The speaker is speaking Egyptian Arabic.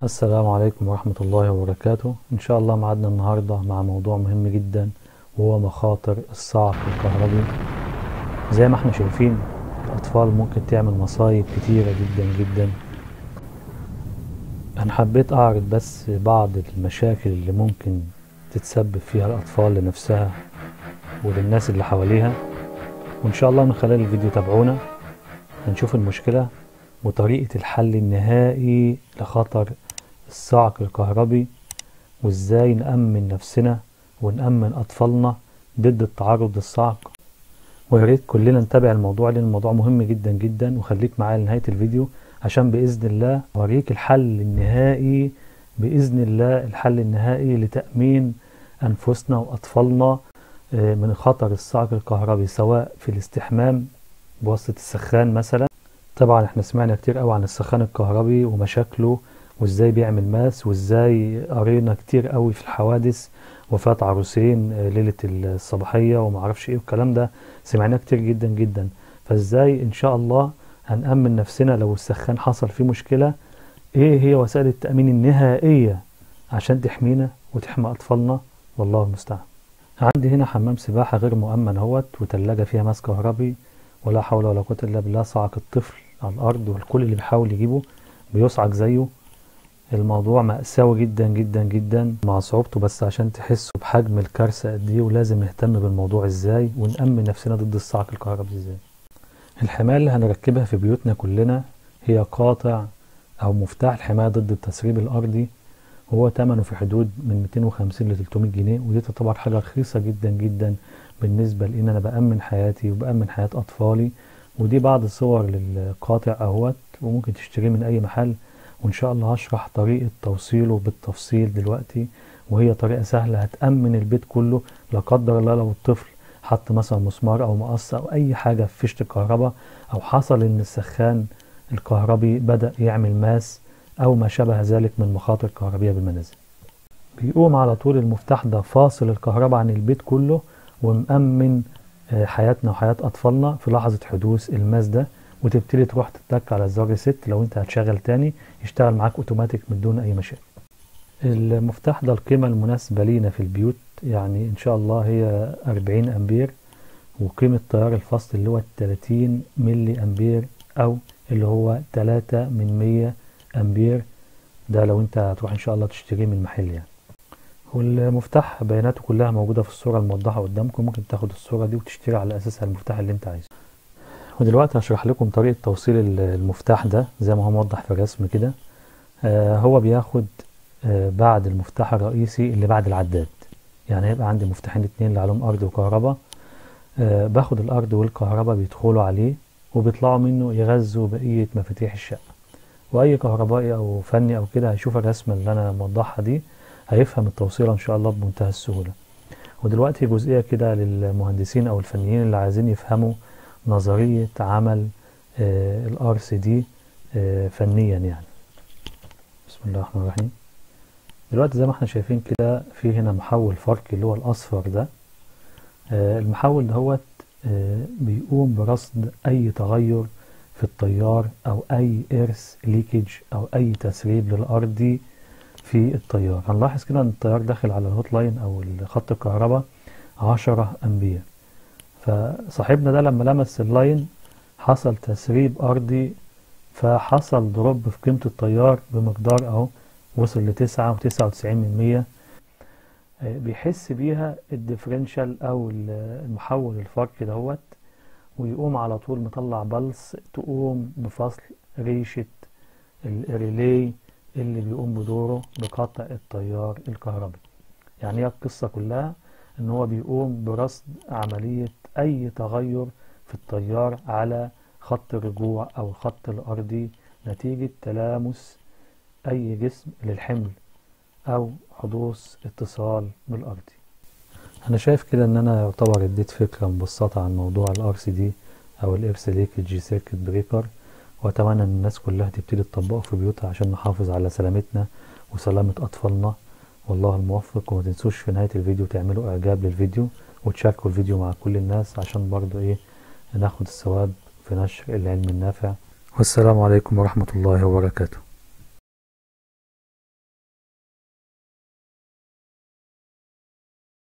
السلام عليكم ورحمة الله وبركاته إن شاء الله معادنا النهاردة مع موضوع مهم جدا وهو مخاطر الصعق الكهربي زي ما احنا شايفين الأطفال ممكن تعمل مصايب كتيرة جدا جدا أنا حبيت أعرض بس بعض المشاكل اللي ممكن تتسبب فيها الأطفال لنفسها وللناس اللي حواليها وإن شاء الله من خلال الفيديو تابعونا هنشوف المشكلة وطريقة الحل النهائي لخطر الصعق الكهربي وازاي نأمن نفسنا ونأمن أطفالنا ضد التعرض للصعق ويا ريت كلنا نتابع الموضوع لأن الموضوع مهم جدا جدا وخليك معايا لنهاية الفيديو عشان بإذن الله أوريك الحل النهائي بإذن الله الحل النهائي لتأمين أنفسنا وأطفالنا من خطر الصعق الكهربي سواء في الاستحمام بواسطة السخان مثلا طبعا احنا سمعنا كتير قوي عن السخان الكهربي ومشاكله وازاي بيعمل ماس وازاي قرينا كتير قوي في الحوادث وفاة عروسين ليلة الصباحية ومعرفش ايه والكلام ده سمعناه كتير جدا جدا فازاي ان شاء الله هنأمن نفسنا لو السخان حصل فيه مشكلة ايه هي وسائل التأمين النهائية عشان تحمينا وتحمي أطفالنا والله المستعان عندي هنا حمام سباحة غير مؤمن اهوت وتلاجة فيها ماس كهربي ولا حول ولا قوة إلا بالله صعق الطفل على الأرض والكل اللي بيحاول يجيبه بيصعق زيه الموضوع مأساوي جدا جدا جدا مع صعوبته بس عشان تحسوا بحجم الكارثة قد ايه ولازم نهتم بالموضوع ازاي ونأمن نفسنا ضد الصعق الكهربي ازاي الحماية اللي هنركبها في بيوتنا كلنا هي قاطع أو مفتاح الحماية ضد التسريب الأرضي هو ثمنه في حدود من 250 ل 300 جنيه ودي تعتبر حاجة رخيصة جدا جدا بالنسبة لإن أنا بأمن حياتي وبأمن حياة أطفالي ودي بعض الصور للقاطع أهوت وممكن تشتريه من أي محل وإن شاء الله هشرح طريقة توصيله بالتفصيل دلوقتي وهي طريقة سهلة هتأمن البيت كله لا قدر الله لو الطفل حط مثلا مسمار أو مقص أو أي حاجة في فيشة الكهرباء أو حصل إن السخان الكهربي بدأ يعمل ماس أو ما شابه ذلك من مخاطر كهربية بالمنازل بيقوم على طول المفتاح ده فاصل الكهرباء عن البيت كله ومأمن حياتنا وحياة أطفالنا في لحظة حدوث الماس ده وتبتدي تروح تتك على زر ست لو أنت هتشغل تاني يشتغل معاك أوتوماتيك من دون أي مشاكل. المفتاح ده القيمة المناسبة لينا في البيوت يعني إن شاء الله هي 40 أمبير وقيمة تيار الفصل اللي هو 30 ملي أمبير أو اللي هو 3 من 100 أمبير ده لو أنت هتروح إن شاء الله تشتريه من المحل يعني. والمفتاح بياناته كلها موجودة في الصورة الموضحة قدامكم ممكن تاخد الصورة دي وتشتري على أساسها المفتاح اللي انت عايزه ودلوقتي هشرح لكم طريقة توصيل المفتاح ده زي ما هو موضح في الرسم كده آه هو بياخد آه بعد المفتاح الرئيسي اللي بعد العداد يعني هيبقى عندي مفتاحين اتنين اللي عليهم أرض وكهرباء آه باخد الأرض والكهرباء بيدخلوا عليه وبيطلعوا منه يغذوا بقية مفاتيح الشقة وأي كهربائي أو فني أو كده هيشوف الرسمة اللي أنا موضحها دي هيفهم التوصيلة إن شاء الله بمنتهى السهولة ودلوقتي جزئية كده للمهندسين أو الفنيين اللي عايزين يفهموا نظرية عمل الار سي دي فنيا يعني بسم الله الرحمن الرحيم دلوقتي زي ما احنا شايفين كده في هنا محول فرقي اللي هو الأصفر ده آه المحول دهوت آه بيقوم برصد أي تغير في التيار أو أي إرث ليكج أو أي تسريب للأرضي في التيار هنلاحظ كده ان التيار داخل على الهوت لاين او خط الكهرباء 10 امبير فصاحبنا ده لما لمس اللاين حصل تسريب ارضي فحصل دروب في قيمة التيار بمقدار اهو وصل لتسعة وتسعة وتسعين من مية بيحس بيها الديفرنشال او المحول الفرقي دهوت ويقوم على طول مطلع بلس تقوم بفصل ريشة الريلي اللي بيقوم بدوره بقطع التيار الكهربي يعني هي القصة كلها ان هو بيقوم برصد عملية اي تغير في التيار على خط الرجوع او الخط الارضي نتيجة تلامس اي جسم للحمل او حدوث اتصال بالارضي انا شايف كده ان انا يعتبر اديت فكرة مبسطة عن موضوع الار سي دي او الارث ليكج سيركت بريكر واتمنى ان الناس كلها تبتدي تطبقه في بيوتها عشان نحافظ على سلامتنا وسلامة اطفالنا والله الموفق وما تنسوش في نهاية الفيديو تعملوا اعجاب للفيديو وتشاركوا الفيديو مع كل الناس عشان برضو ايه ناخد الثواب في نشر العلم النافع والسلام عليكم ورحمة الله وبركاته